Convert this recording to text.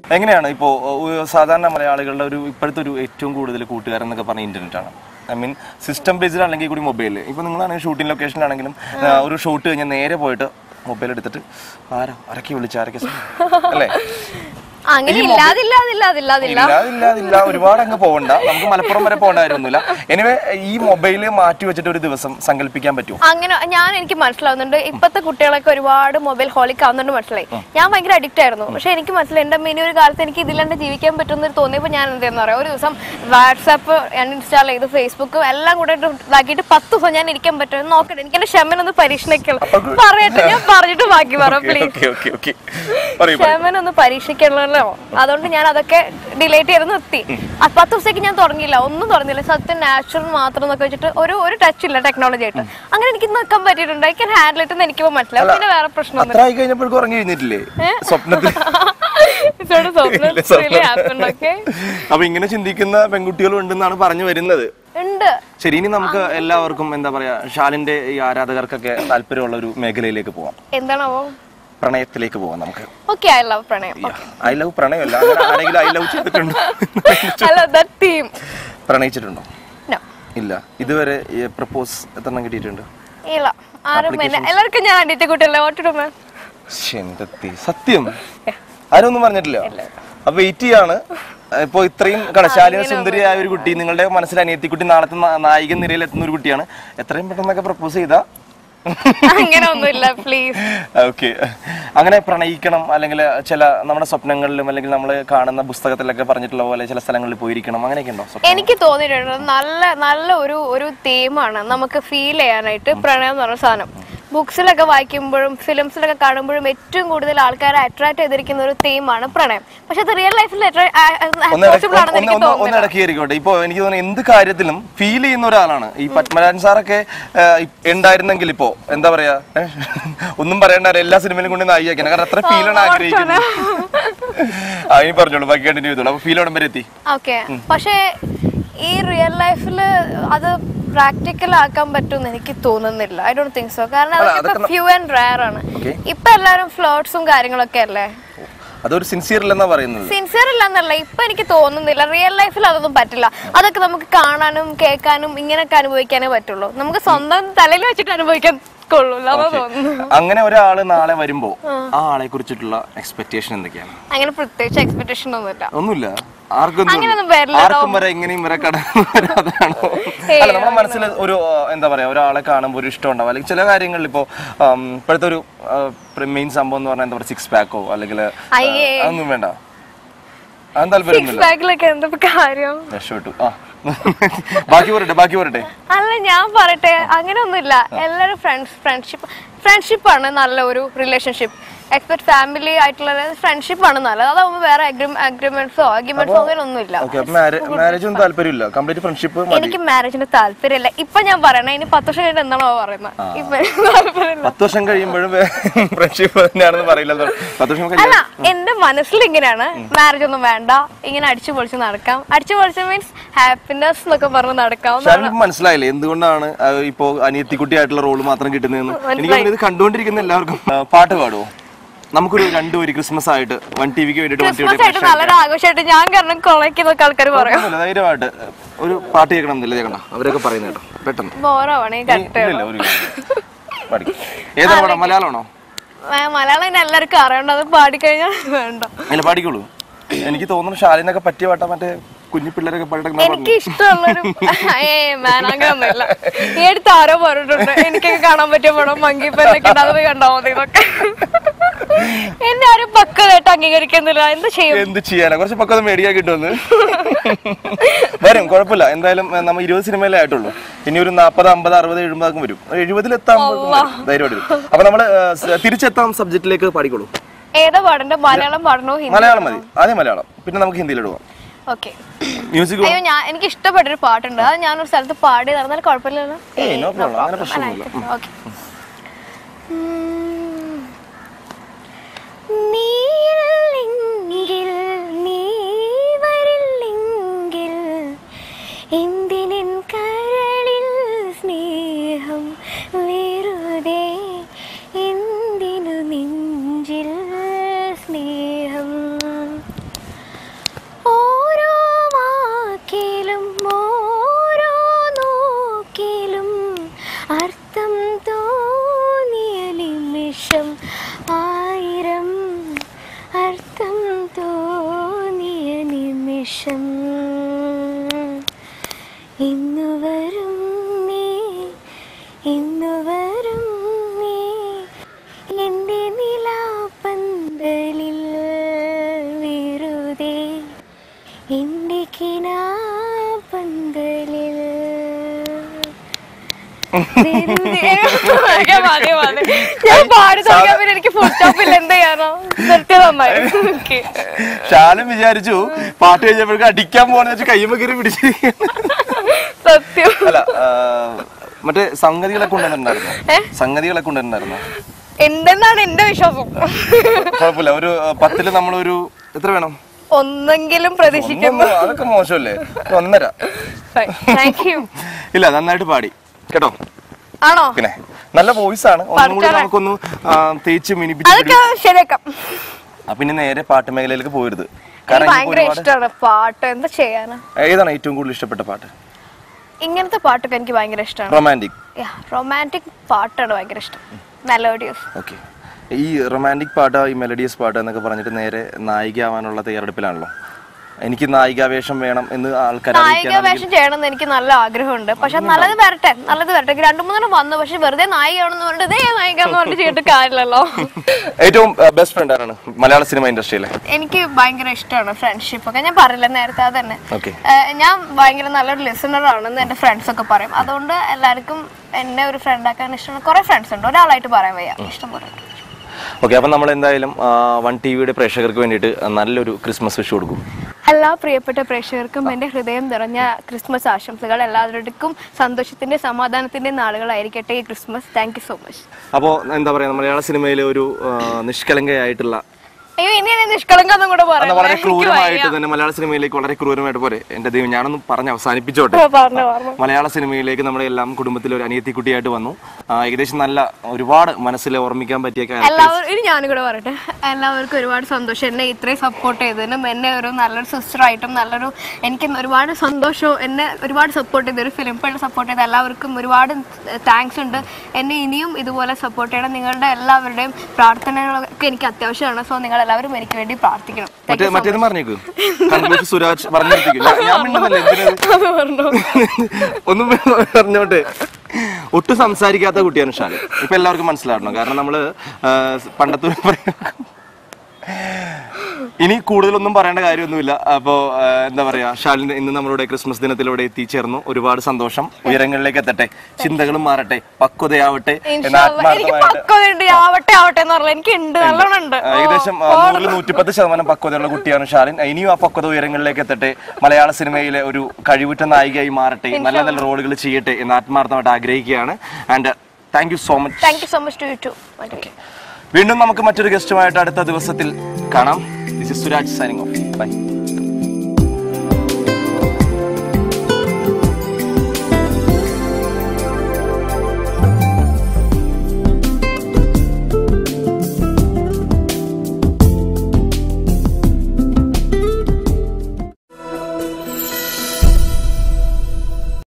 എങ്ങനെയാണ് ഇപ്പോൾ സാധാരണ മലയാളികളുടെ ഒരു ഇപ്പോഴത്തെ ഒരു ഏറ്റവും കൂടുതൽ കൂട്ടുകാരൻ എന്നൊക്കെ പറഞ്ഞ ഇന്റർനെറ്റ് ആണ് ഐ മീൻ സിസ്റ്റം ബേസ്ഡ് അല്ലെങ്കിൽ കൂടി മൊബൈലിൽ ഇപ്പൊ നിങ്ങളാണെങ്കിൽ ഷൂട്ടിംഗ് ലൊക്കേഷനിലാണെങ്കിലും ആ, ഒരു ഷൂട്ട് കഴിഞ്ഞാൽ നേരെ പോയിട്ട് മൊബൈൽ എടുത്തിട്ട് ആരാ ആരൊക്കെ വിളിച്ച ആരൊക്കെ സം- അല്ലേ അങ്ങനെ ഇല്ലാതില്ലാതില്ലാതില്ലാതില്ല ഇല്ല ഇല്ല ഇല്ല ഒരുപാട് അങ്ങ് പോകണ്ട നമുക്ക് മലപ്പുറം വരെ പോകേണ്ട കാര്യമൊന്നുമില്ല എനിവേ ഈ മൊബൈല് മാറ്റി വെച്ചിട്ട് ഒരു ദിവസം സങ്കല്പിക്കാൻ പറ്റുമോ അങ്ങനെ ഞാൻ എനിക്ക് മനസ്സിലാവുന്നുണ്ട് ഇപ്പത്തെ കുട്ടികളൊക്കെ ഒരുപാട് മൊബൈൽ ഹോളിക് ആവുന്നുണ്ട് മനസ്സിലായി ഞാൻ ഭയങ്കര അഡിക്റ്റ് ആയിരുന്നു പക്ഷെ എനിക്ക് മനസ്സിലായി എന്റെ മിനി ഒരു കാലത്ത് എനിക്ക് ഇതില്ലാണ്ട് ജീവിക്കാൻ പറ്റുന്ന തോന്നിയപ്പോൾ ഞാൻ എന്തെന്ന് പറയാം ഒരു ദിവസം വാട്സാപ്പ് ഞാൻ ഇൻസ്റ്റാൾ ചെയ്ത് ഫേസ്ബുക്ക് എല്ലാം കൂടെ ഇട്ട് ഇതാക്കിയിട്ട് പത്ത് ദിവസം ഞാൻ ഇരിക്കാൻ പറ്റും നോക്കട്ടെ എനിക്ക് എന്റെ ക്ഷമനൊന്ന് പരീക്ഷണിക്കുള്ളൂ പറയട്ടെ ഞാൻ പറഞ്ഞിട്ട് ബാക്കി പറയാം പ്ലീസ് ഓക്കെ ഓക്കെ ഓക്കെ പറയൂ ക്ഷമനൊന്ന് പരീക്ഷിക്കണമല്ലോ അതുകൊണ്ട് ഞാൻ അതൊക്കെ ഡിലേറ്റ് ചെയ്ത് നിർത്തി ആ പത്ത് ദിവസത്തേക്ക് ഞാൻ തുടങ്ങിയില്ല ഒന്നും തുടങ്ങിയില്ല സത്യം നാച്ചുറൽ മാത്രം എന്നൊക്കെ വെച്ചിട്ട് ഒരു ഒരു ടച്ച് ഇല്ല ടെക്നോളജി ആയിട്ട് അങ്ങനെ എനിക്ക് നിൽക്കാൻ പറ്റിയിട്ടുണ്ട് ഐ ക്യാൻ ഹാൻഡിൽ ഇട്ട് എനിക്കിപ്പോ മനസ്സിലാവും പിന്നെ വേറെ പ്രശ്നമൊന്നും അത്ര ആയി കഴിഞ്ഞപ്പോഴേക്കും ഉറങ്ങി കഴിഞ്ഞിട്ടില്ലേ സ്വപ്നത്തിൽ ഇതോട് സ്വപ്നം ഇല്ല, സ്വപ്നം. really happened, okay? അപ്പൊ ഇങ്ങനെ ചിന്തിക്കുന്ന പെൺകുട്ടികളും ഉണ്ടെന്നാണ് പറഞ്ഞു വരുന്നത് ഉണ്ട് ശരി ഇനി നമുക്ക് എല്ലാവർക്കും എന്താ പറയാ ഷാലിന്റെ ഈ ആരാധകർക്കൊക്കെ താല്പര്യമുള്ള ഒരു മേഖലയിലേക്ക് പോവാം എന്താണാവോ പ്രണയത്തിലേക്ക് പോവാം നമുക്ക് ഓക്കെ ഐ ലവ് പ്രണയം ഐ ലവ് പ്രണയമല്ല അങ്ങനെ ആരെങ്കിലും ഐ ലവ് ചെയ്തിട്ടുണ്ടോ അല്ല ദാറ്റ് തീം പ്രണയിച്ചിട്ടുണ്ടോ നോ ഇല്ല ഇതുവരെ പ്രപ്പോസ് എത്രണ്ണം കിട്ടിയിട്ടുണ്ട് ഇല്ല ആരും എന്നെ എല്ലാവർക്കും ഞാൻ അടിച്ച കുട്ടിയല്ലേ ഓട്ടിടുമേ ശെന്തത്തി സത്യം ആരും ഒന്നും പറഞ്ഞിട്ടില്ല അപ്പൊ വെയിറ്റ് ചെയ്യാണ് ഇപ്പൊ ഇത്രയും കടശാലിന സുന്ദരിയായ ഒരു കുട്ടി നിങ്ങളുടെ മനസ്സിൽ അനിയത്തിക്കുട്ടി നാളത്തെ നാ- നായിക നിരയിൽ എത്തുന്ന ഒരു കുട്ടിയാണ് എത്രയും പെട്ടെന്നൊക്കെ പ്രപ്പോസ് ചെയ്താ അങ്ങനെ ഒന്നുമില്ല പ്ലീസ് ഓക്കെ അങ്ങനെ പ്രണയിക്കണം അല്ലെങ്കിൽ ചില നമ്മുടെ സ്വപ്നങ്ങളിലും അല്ലെങ്കിൽ നമ്മൾ കാണുന്ന പുസ്തകത്തിലൊക്കെ പറഞ്ഞിട്ടുള്ള പോലെ ചില സ്ഥലങ്ങളിൽ പോയിരിക്കണം അങ്ങനെയൊക്കെ ഉണ്ടോ സ്വപ്നം? എനിക്ക് തോന്നിയിട്ടുണ്ട് നല്ല നല്ല ഒരു ഒരു തീമാണ് നമുക്ക് ഫീൽ ചെയ്യാനായിട്ട് പ്രണയം എന്ന് പറഞ്ഞ സാധനം ബുക്സിലൊക്കെ വായിക്കുമ്പോഴും ഫിലിംസിലൊക്കെ കാണുമ്പോഴും ഏറ്റവും കൂടുതൽ ആൾക്കാരെ അട്രാക്ട് ചെയ്തിരിക്കുന്ന ഒരു തീമാണ് പ്രണയം പക്ഷെ അത് റിയൽ ലൈഫിൽ ഒന്ന് ഇടയ്ക്ക് പോസിബിൾ ആണെന്ന് ഒന്ന് എനിക്ക് ഒന്ന് ഒന്ന് തോന്നുന്നില്ല ഇടയ്ക്ക് കയറിക്കോട്ടെ ഇപ്പൊ എനിക്ക് തോന്നുന്നു എന്ത് കാര്യത്തിലും ഫീൽ ചെയ്യുന്ന ഒരാളാണ് ഈ പത്മരാജൻ സാറൊക്കെ ആ, ഇ- ഉണ്ടായിരുന്നെങ്കിൽ ഇപ്പോ എന്താ പറയാ ഏ? ഒന്നും പറയണ്ട എല്ലാ സിനിമയിലും കൊണ്ട് നായിക്കണം കാരണം അത്ര ഫീലാണ് ആഗ്രഹിക്കുന്നത് ആ ഇനി പറഞ്ഞോളൂ ബാക്കി കണ്ടിന്യൂ ചെയ്തോളൂ അപ്പൊ ഫീൽ എവിടം വരെ എത്തി ഓക്കെ പക്ഷേ ഈ റിയൽ ലൈഫിൽ അത് പ്രാക്ടിക്കൽ ആക്കാൻ പറ്റുമെന്ന് എനിക്ക് തോന്നുന്നില്ല ഐ ഡോണ്ട് തിങ്ക് സോ കാരണം അതൊക്കെ ഫ്യൂ ആൻഡ് റയർ ആണ് Okay. ഇപ്പൊ എല്ലാവരും ഫ്ലോട്ട്സും കാര്യങ്ങളൊക്കെ അല്ലേ അതൊരു സിൻസിയർ ഇല്ലെന്നാ പറയുന്നത് സിൻസിയർ ഇല്ലെന്നല്ല ഇപ്പൊ എനിക്ക് തോന്നുന്നില്ല റിയൽ ലൈഫിൽ അതൊന്നും പറ്റില്ല അതൊക്കെ നമുക്ക് കാണാനും കേൾക്കാനും ഇങ്ങനെയൊക്കെ അനുഭവിക്കാനേ പറ്റുള്ളൂ നമുക്ക് സ്വന്തം തലയിൽ വെച്ചിട്ട് അനുഭവിക്കാൻ കൊള്ളൂല അതാ തോന്നുന്നു അങ്ങനെ ഒരാള് നാളെ വരുമ്പോ ആ ആളെ കുറിച്ചിട്ടുള്ള എക്സ്പെക്ടേഷൻ എന്തൊക്കെയാണ് അങ്ങനെ പ്രത്യേകിച്ച് എക്സ്പെക്ടേഷൻ ഒന്നുമില്ല ഒന്നുമില്ല ആർക്കും അങ്ങനെയൊന്നും വരില്ല ആർക്കും വരെ എങ്ങനെയും വരെ കടന്നു വരാതാണോ അല്ല നമ്മുടെ മനസ്സിൽ ഒരു ആ, എന്താ പറയാ ഒരാളെ കാണുമ്പോൾ ഒരു ഇഷ്ടം ഉണ്ടാവും അല്ലെങ്കിൽ ചില കാര്യങ്ങളിൽ ഇപ്പോ ആം, ഇപ്പോഴത്തെ ഒരു മെയിൻ സംഭവം എന്ന് പറഞ്ഞാൽ എന്താ പറയുക സിക്സ് പാക്കോ അല്ലെങ്കിൽ അയ്യേ. അതൊന്നും വേണ്ട അതൊന്നും താല്പര്യമൊന്നുമില്ല ബാഗിലൊക്കെ എന്താ കാര്യം രക്ഷപ്പെട്ടു ആ ബാക്കി പറയട്ടെ ബാക്കി പറയട്ടെ അല്ല ഞാൻ പറയട്ടെ അങ്ങനെയൊന്നുമില്ല എല്ലാവരും ഫ്രണ്ട്സ് ഫ്രണ്ട്ഷിപ്പ് ഫ്രണ്ട്ഷിപ്പാണ് നല്ല ഒരു റിലേഷൻഷിപ്പ് എക്സ്പെക്ട് ഫാമിലി ആയിട്ടുള്ള ഫ്രണ്ട്ഷിപ്പ് ആണ് നല്ലത് അതാവുമ്പോൾ വേറെ അഗ്രിമെന്റ്സോ ആർഗ്യുമെന്റ്സോ അങ്ങനെ ഒന്നുമില്ല ഓക്കെ അപ്പൊ മാരേജ് ഒന്നും താല്പര്യമില്ല കംപ്ലീറ്റ് ഫ്രണ്ട്ഷിപ്പ് മതി എനിക്ക് മാരേജിന് താല്പര്യമില്ല ഇപ്പൊ ഞാൻ പറയണേ ഇനി പത്ത് വർഷം കഴിഞ്ഞിട്ട് എന്താണോ പറയുന്നത് ഇപ്പൊ എനിക്ക് താല്പര്യമില്ല പത്ത് വർഷം കഴിയുമ്പോഴും ഫ്രണ്ട്ഷിപ്പ് തന്നെയാണെന്ന് പറയില്ല പത്ത് വർഷം കഴിഞ്ഞ അല്ല എന്റെ മനസ്സിൽ ഇങ്ങനെയാണ് മാരേജ് ഒന്നും വേണ്ട ഇങ്ങനെ അടിച്ചു പൊളിച്ച് നടക്കാം അടിച്ചു പൊളിച്ച് മീൻസ് ഹാപ്പിനെസ് എന്നൊക്കെ പറഞ്ഞ് നടക്കാം ഷാനിക്ക് മനസ്സിലായില്ലേ എന്തുകൊണ്ടാണ് ആ, ഇപ്പോ അനിയത്തിക്കുട്ടിയായിട്ടുള്ള റോള് മാത്രം കിട്ടുന്നതെന്ന് എനിക്ക് തോന്നുന്നു ഇത് കണ്ടുകൊണ്ടിരിക്കുന്ന എല്ലാവർക്കും ആ, പാട്ട് പാടുവോ നമുക്കൊരു രണ്ടുപേര് ക്രിസ്മസ് ആയിട്ട് വൺ ടി വിക്ക് വേണ്ടിട്ട് വൺ ടി ക്രിസ്മസ് ആയിട്ട് നല്ലൊരു ആഘോഷമായിട്ട് ഞാൻ കാരണം കൊളയ്ക്കുന്നൊക്കെ ആൾക്കാർ പറയും ധൈര്യമായിട്ട് ഒരു പാട്ട് കേൾക്കണം എന്നില്ല കേട്ടോ അവരൊക്കെ പറയുന്നത് കേട്ടോ പെട്ടെന്ന് ബോറാണ് ഈ കട്ട് ഇല്ല ഒരു പാടിക്കും ഏതാണ് പാടാം മലയാളമാണോ മലയാളം ഇനി എല്ലാവർക്കും അറിയണ്ട അത് പാടിക്കഴിഞ്ഞാൽ വേണ്ട അല്ല പാടിക്കോളൂ എനിക്ക് തോന്നുന്നു ഷാലിനൊക്കെ പറ്റിയ പാട്ടാ മറ്റേ കുഞ്ഞു പിള്ളേരൊക്കെ പാടിട്ട് എനിക്ക് ഇഷ്ടമുള്ളൊരു ഏ മാൻ അങ്ങനൊന്നുമില്ല ഈ അടുത്ത് ആരോ പറഞ്ഞിട്ടുണ്ട് എനിക്കൊക്കെ കാണാൻ പറ്റിയ പടം മങ്കിപ്പനൊക്കെ ഉണ്ട് അത് പോയി കണ്ടാ മതി ഇതൊക്കെ എന്നെ ആരും പക്വതായിട്ട് അംഗീകരിക്കുന്നില്ല എന്ത് ചെയ്യും എന്ത് ചെയ്യാനാ കുറച്ച് പക്വത മേടിക്കാൻ കിട്ടുമെന്ന് വരും കുഴപ്പമില്ല എന്തായാലും ഏ, നമ്മ ഇരുപത് സിനിമയിലേ ആയിട്ടുള്ളൂ ഇനി ഒരു നാൽപ്പത് അമ്പത് അറുപത് എഴുപതാക്കും വരും എഴുപതിലെത്താൻ ധൈര്യമായിട്ട് വരും അപ്പൊ നമ്മള് ഏ, സ് തിരിച്ചെത്താം സബ്ജക്റ്റിലേക്ക് പാടിക്കോളൂ ഏതാ പാടണ്ട മലയാളം പാടണോ ഹിന്ദി മലയാളം മതി ആദ്യം മലയാളം പിന്നെ നമുക്ക് ഹിന്ദിയിലോട്ട് പോവാം ഓക്കെ മ്യൂസിക് അയ്യോ ഞാൻ എനിക്ക് ഇഷ്ടപ്പെട്ടൊരു പാട്ടുണ്ട് അത് ഞാനൊരു സ്ഥലത്ത് പാടി നടന്നാൽ കുഴപ്പമില്ലല്ലോ ഏയ് നോ പ്രോബ്ലം അങ്ങനെ പ്രശ്നമൊന്നുമില്ല ഉം. ഓക്കെ നീയില്ലെങ്കിൽ നീ വരില്ലെങ്കിൽ എന്തിനിൻ കരളിൽ സ്നേഹം വെറുതെ എന്തിനു നെഞ്ചിൽ സ്നേഹം നിമിഷം ആയിരം അർത്ഥം തോന്നിയ നിമിഷം ഇന്നു വരും നീ ഇന്നു വരും നീ എൻ്റെ നിലാപ്പന്തലിൽ വെറുതെ എൻ്റെ കിനാപ്പന്തലിൽ ഞാൻ പാടി തുടങ്ങിയാ പിന്നെ എനിക്ക് ഫുൾ സ്റ്റോപ്പില്ല എന്ത് ചെയ്യാനോ നിർത്തിയത് നന്നായി Okay. ശാലം വിചാരിച്ചു പാട്ട് കഴിഞ്ഞപ്പോഴേക്കും അടിക്കാൻ പോകണെന്ന് വെച്ച് കയ്യുമ്പോ കയറി പിടിച്ചിരിക്കുന്നു സത്യം അല്ല ആ, മറ്റേ സംഗതികളൊക്കെ കൊണ്ടുവന്നിട്ടുണ്ടായിരുന്നു സംഗതികളൊക്കെ കൊണ്ടുവന്നിട്ടുണ്ടായിരുന്നു എന്തെന്നാണ് എന്റെ വിശ്വാസം കുഴപ്പമില്ല ഒരു ആ, പത്തില് നമ്മളൊരു എത്ര വേണം ഒന്നെങ്കിലും പ്രതീക്ഷിക്കുന്നു ഒന്നൊന്ന് അതൊക്കെ മോശമല്ലേ ഒരു ഒന്നര താങ്ക് യു ഇല്ല നന്നായിട്ട് പാടി കേട്ടോ ആണോ പിന്നെ നല്ല വോയിസ് ആണ് ഒന്നും കൂടി പഠിച്ചോളാം. നമുക്കൊന്ന് ആ, തേച്ച് മിനിപ്പിച്ച് അതൊക്കെ ശരിയാക്കാം ആ, പിന്നെ നേരെ പാട്ട് മേഖലയിലേക്ക് പോരുത് എനിക്ക് കാരണം ഇനിയിപ്പോ ഭയങ്കര ഒരുപാട് ഇഷ്ടമാണ് പാട്ട് എന്താ ചെയ്യാനാ ഏതാണ് ഏറ്റവും കൂടുതൽ ഇഷ്ടപ്പെട്ട പാട്ട് ഇങ്ങനത്തെ പാട്ടൊക്കെ എനിക്ക് ഭയങ്കര ഇഷ്ടമാണ് റൊമാൻറ്റിക് റൊമാൻറ്റിക് പാട്ടാണ് ഭയങ്കര ഇഷ്ടം മെലോഡിയസ് ഓക്കെ ഈ റൊമാൻറ്റിക് പാട്ട് ഈ മെലഡിയസ് പാട്ട് എന്നൊക്കെ പറഞ്ഞിട്ട് നേരെ നായിക ആവാനുള്ള തയ്യാറെടുപ്പിലാണല്ലോ എനിക്ക് നായികാവേഷം വേണം എന്ന് ആൾക്കാർ നായിക വേഷം ചെയ്യണമെന്ന് എനിക്ക് നല്ല ആഗ്രഹമുണ്ട് പക്ഷെ നല്ലത് വരട്ടെ നല്ലത് വരട്ടെ എനിക്ക് രണ്ടു മൂന്നെണ്ണം വന്നു പക്ഷെ വെറുതെ നായികയാണെന്ന് പറഞ്ഞിട്ട് ഇതേ നായിക എന്ന് പറഞ്ഞിട്ട് ചെയ്തിട്ട് കാര്യമില്ലല്ലോ ഏറ്റവും ബെസ്റ്റ് ഫ്രണ്ട് ആരാണ് മലയാള സിനിമ ഇൻഡസ്ട്രിയിലെ എനിക്ക് ഭയങ്കര ഇഷ്ടമാണ് ഫ്രണ്ട്ഷിപ്പ് ഒക്കെ ഞാൻ പറയില്ല നേരത്തെ അത് തന്നെ ഓക്കെ ഏഹ് ഞാൻ ഭയങ്കര നല്ലൊരു ലിസണർ ആണെന്ന് എൻ്റെ ഫ്രണ്ട്സ് ഒക്കെ പറയും അതുകൊണ്ട് എല്ലാവർക്കും എന്നെ ഒരു ഫ്രണ്ട് ആക്കാൻ ഇഷ്ടമാണ് കുറെ ഫ്രണ്ട്സ് ഉണ്ട് ഒരാളായിട്ട് പറയാൻ വയ്യ ഇഷ്ടം പോലെ ഉണ്ട്. ഓക്കെ അപ്പം നമ്മൾ എന്തായാലും ആ, വൺ ടി വിയുടെ പ്രേക്ഷകർക്ക് വേണ്ടിയിട്ട് നല്ലൊരു ക്രിസ്മസ് വിഷ് കൊടുക്കും എല്ലാ പ്രിയപ്പെട്ട പ്രേക്ഷകർക്കും എൻ്റെ ഹൃദയം നിറഞ്ഞ ക്രിസ്മസ് ആശംസകൾ എല്ലാവരുടെക്കും സന്തോഷത്തിന്റെ സമാധാനത്തിന്റെ നാളുകളായിരിക്കട്ടെ ഈ Christmas thank you so much അപ്പോൾ എന്താ പറയുക മലയാള സിനിമയിലെ ഒരു ആ, നിഷ്കളങ്കയായിട്ടുള്ള അയ്യോ ഇനി എന്നെ നിഷ്കളങ്കം കൂടെ അന്ന് വളരെ പറയാം ക്രൂരമായിട്ട് തന്നെ മലയാള സിനിമയിലേക്ക് വളരെ ക്രൂരമായിട്ട് പോരെ എന്റെ ദൈവം ഞാനൊന്ന് പറഞ്ഞ് അവസാനിപ്പിച്ചോട്ടെ പറഞ്ഞു പറഞ്ഞു മലയാള സിനിമയിലേക്ക് നമ്മുടെ എല്ലാം കുടുംബത്തിലെ ഒരു അനിയത്തി കുട്ടിയായിട്ട് വന്നു ആ, ഏകദേശം നല്ല ഒരുപാട് മനസ്സിൽ ഓർമ്മിക്കാൻ പറ്റിയ characters. എല്ലാവരും ഇനി ഞാനും കൂടെ പറയട്ടെ എല്ലാവർക്കും ഒരുപാട് സന്തോഷം എന്നെ ഇത്രയും സപ്പോർട്ട് ചെയ്തതിനും എന്നെ ഒരു നല്ലൊരു സിസ്റ്ററായിട്ടും നല്ലൊരു എനിക്ക് ഒരുപാട് സന്തോഷവും എന്നെ ഒരുപാട് സപ്പോർട്ട് ചെയ്ത ഒരു ഫിലിം പേര് സപ്പോർട്ട് ചെയ്ത എല്ലാവർക്കും ഒരുപാട് താങ്ക്സ് ഉണ്ട് എന്നെ ഇനിയും ഇതുപോലെ സപ്പോർട്ട് ചെയ്യണം നിങ്ങളുടെ എല്ലാവരുടെയും പ്രാർത്ഥനകളൊക്കെ എനിക്ക് അത്യാവശ്യമാണ് സോ നിങ്ങൾ എല്ലാവരും എനിക്ക് വേണ്ടി പ്രാർത്ഥിക്കണം മറ്റേ മറ്റേത് പറഞ്ഞേക്ക് കൺക്ലൂഷൻ സുരാജ് പറഞ്ഞിരിക്കും ഞാൻ മിണ്ടുന്നില്ല എന്തിനത് അത് പറഞ്ഞു ഒന്നും പറഞ്ഞോട്ടെ ഒട്ടും സംസാരിക്കാത്ത കുട്ടിയാണ് ഷാൻ ഇപ്പൊ എല്ലാവർക്കും മനസ്സിലാവണം കാരണം നമ്മള് ആ, പണ്ടത്തെ ഒരു പ്രയോഗം. ഇനി കൂടുതലൊന്നും പറയേണ്ട കാര്യമൊന്നുമില്ല അപ്പോ ആ, എന്താ പറയാ ഷാലിന് ഇന്ന് നമ്മളുടെ ക്രിസ്മസ് ദിനത്തിലൂടെ എത്തിച്ചേർന്നു ഒരുപാട് സന്തോഷം ഉയരങ്ങളിലേക്ക് എത്തട്ടെ ചിന്തകളും മാറട്ടെ പക്വതയാവട്ടെ എന്ന ഇൻഷാ അല്ലാ. എനിക്ക് ആത്മാർത്ഥമായിട്ട് പക്വതയുണ്ട് ആവട്ടെ ആവട്ടെ എന്ന് പറഞ്ഞാൽ എനിക്ക് ഉണ്ട് നല്ലോണം ഉണ്ട് ആ, ഏകദേശം ആ, നൂറിൽ നൂറ്റിപ്പത്ത് ശതമാനം പക്വതയുള്ള കുട്ടിയാണ് ഷാലിൻ ഇനിയും ആ പക്വത ഉയരങ്ങളിലേക്ക് എത്തട്ടെ മലയാള സിനിമയിലെ ഒരു കഴിവുറ്റ നായികയായി മാറട്ടെ നല്ല നല്ല റോളുകൾ ചെയ്യട്ടെ എന്ന് ആത്മാർത്ഥമായിട്ട് ആഗ്രഹിക്കുകയാണ് and thank you so much thank you so much to you too വീണ്ടും നമുക്ക് മറ്റൊരു ഗസ്റ്റുമായിട്ട് അടുത്ത ദിവസത്തിൽ കാണാം this is Suraj signing off by